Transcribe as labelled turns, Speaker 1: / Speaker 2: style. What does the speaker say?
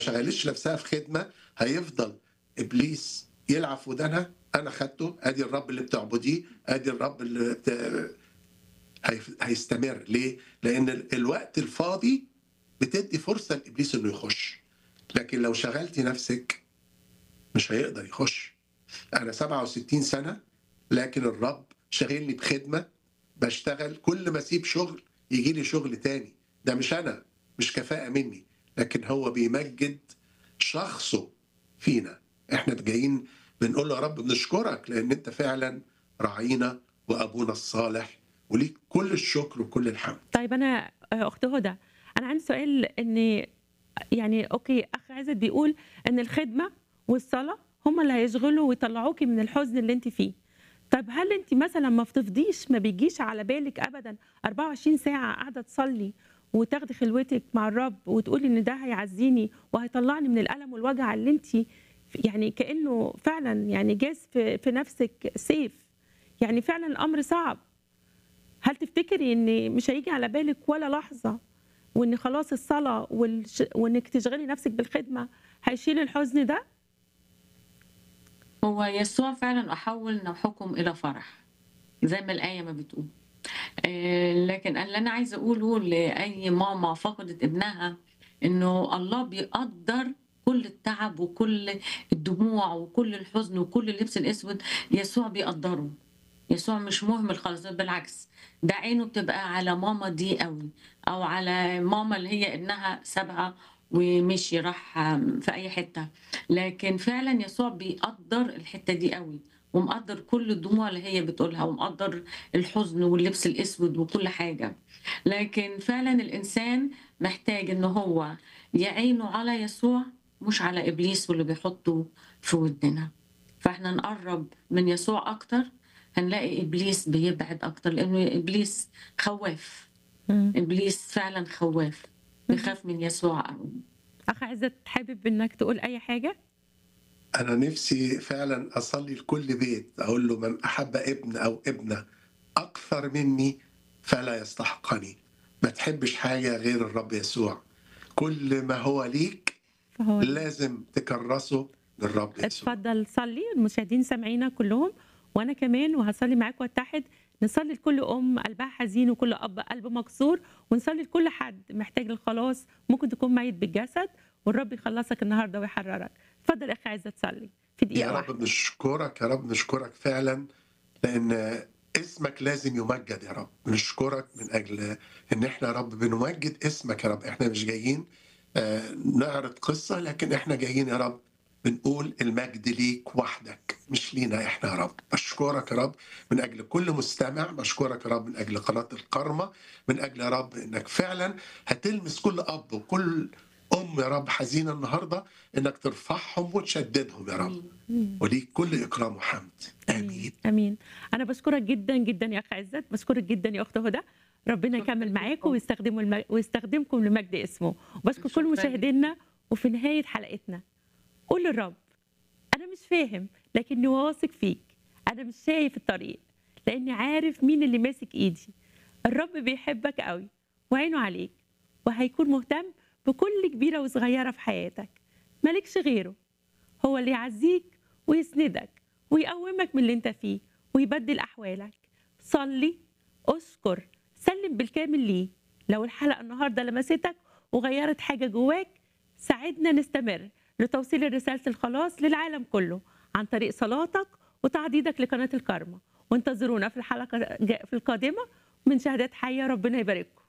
Speaker 1: شغلتش نفسها في خدمه هيفضل ابليس يلعب في ودانها انا خدته ادي الرب اللي بتعبديه ادي الرب اللي بت... هي... هيستمر ليه؟ لان ال- الوقت الفاضي بتدي فرصه لابليس انه يخش لكن لو شغلتي نفسك مش هيقدر يخش انا 67 سنه لكن الرب شاغلني بخدمه بشتغل كل ما اسيب شغل يجي لي شغل تاني ده مش انا مش كفاءه مني لكن هو بيمجد شخصه فينا احنا جايين بنقول له يا رب بنشكرك لان انت فعلا راعينا وابونا الصالح وليك كل الشكر وكل الحمد
Speaker 2: طيب انا آه، اخت هدى انا عندي سؤال ان يعني اوكي اخ عزت بيقول ان الخدمه والصلاه هم اللي هيشغلوا ويطلعوكي من الحزن اللي انت فيه طب هل انت مثلا ما بتفضيش ما بيجيش على بالك ابدا 24 ساعه قاعده تصلي وتاخدي خلوتك مع الرب وتقولي ان ده هيعزيني وهيطلعني من الالم والوجع اللي انت يعني كانه فعلا يعني جاز في, في نفسك سيف يعني فعلا الامر صعب هل تفتكري ان مش هيجي على بالك ولا لحظه وان خلاص الصلاه والش... وانك تشغلي نفسك بالخدمه هيشيل الحزن ده
Speaker 3: هو يسوع فعلا أحول نوحكم إلى فرح زي ما الآية ما بتقول آه، لكن اللي أنا عايزة أقوله لأي ماما فقدت ابنها إنه الله بيقدر كل التعب وكل الدموع وكل الحزن وكل اللبس الأسود يسوع بيقدره يسوع مش مهمل خالص بالعكس ده عينه بتبقى على ماما دي قوي او على ماما اللي هي ابنها سابها ومشي راح في اي حته لكن فعلا يسوع بيقدر الحته دي قوي ومقدر كل الدموع اللي هي بتقولها ومقدر الحزن واللبس الاسود وكل حاجه لكن فعلا الانسان محتاج ان هو يعينه على يسوع مش على ابليس واللي بيحطه في ودنا فاحنا نقرب من يسوع اكتر هنلاقي ابليس بيبعد اكتر لانه ابليس خواف ابليس فعلا خواف بيخاف من يسوع قوي
Speaker 2: اخ عزت حابب انك تقول اي حاجه
Speaker 1: انا نفسي فعلا اصلي لكل بيت اقول له من احب ابن او ابنه اكثر مني فلا يستحقني ما تحبش حاجه غير الرب يسوع كل ما هو ليك
Speaker 2: فهو
Speaker 1: لازم تكرسه للرب يسوع
Speaker 2: اتفضل صلي المشاهدين سامعينا كلهم وانا كمان وهصلي معاك واتحد نصلي لكل ام قلبها حزين وكل اب قلبه مكسور ونصلي لكل حد محتاج الخلاص ممكن تكون ميت بالجسد والرب يخلصك النهارده ويحررك اتفضل يا اخي عايزه تصلي في دقيقه
Speaker 1: يا
Speaker 2: واحده
Speaker 1: رب نشكرك يا رب نشكرك فعلا لان اسمك لازم يمجد يا رب نشكرك من اجل ان احنا يا رب بنمجد اسمك يا رب احنا مش جايين آه، نعرض قصه لكن احنا جايين يا رب بنقول المجد ليك وحدك مش لينا احنا يا رب بشكرك يا رب من اجل كل مستمع بشكرك يا رب من اجل قناه الكرمه من اجل يا رب انك فعلا هتلمس كل اب وكل ام يا رب حزينه النهارده انك ترفعهم وتشددهم يا رب وليك كل اكرام وحمد امين
Speaker 2: امين انا بشكرك جدا جدا يا اخ عزت بشكرك جدا يا اخت هدى ربنا
Speaker 3: شكراً
Speaker 2: يكمل معاكم
Speaker 3: لكم.
Speaker 2: ويستخدموا الم... ويستخدمكم لمجد اسمه وبشكر
Speaker 3: شكراً
Speaker 2: كل
Speaker 3: لك.
Speaker 2: مشاهدينا وفي نهايه حلقتنا قول للرب انا مش فاهم لكني واثق فيك انا مش شايف الطريق لاني عارف مين اللي ماسك ايدي الرب بيحبك قوي وعينه عليك وهيكون مهتم بكل كبيره وصغيره في حياتك مالكش غيره هو اللي يعزيك ويسندك ويقومك من اللي انت فيه ويبدل احوالك صلي اشكر سلم بالكامل ليه لو الحلقه النهارده لمستك وغيرت حاجه جواك ساعدنا نستمر لتوصيل رساله الخلاص للعالم كله عن طريق صلاتك وتعضيدك لقناه الكرمه وانتظرونا في الحلقه الجا- في القادمه من شهادات حيه ربنا يبارككم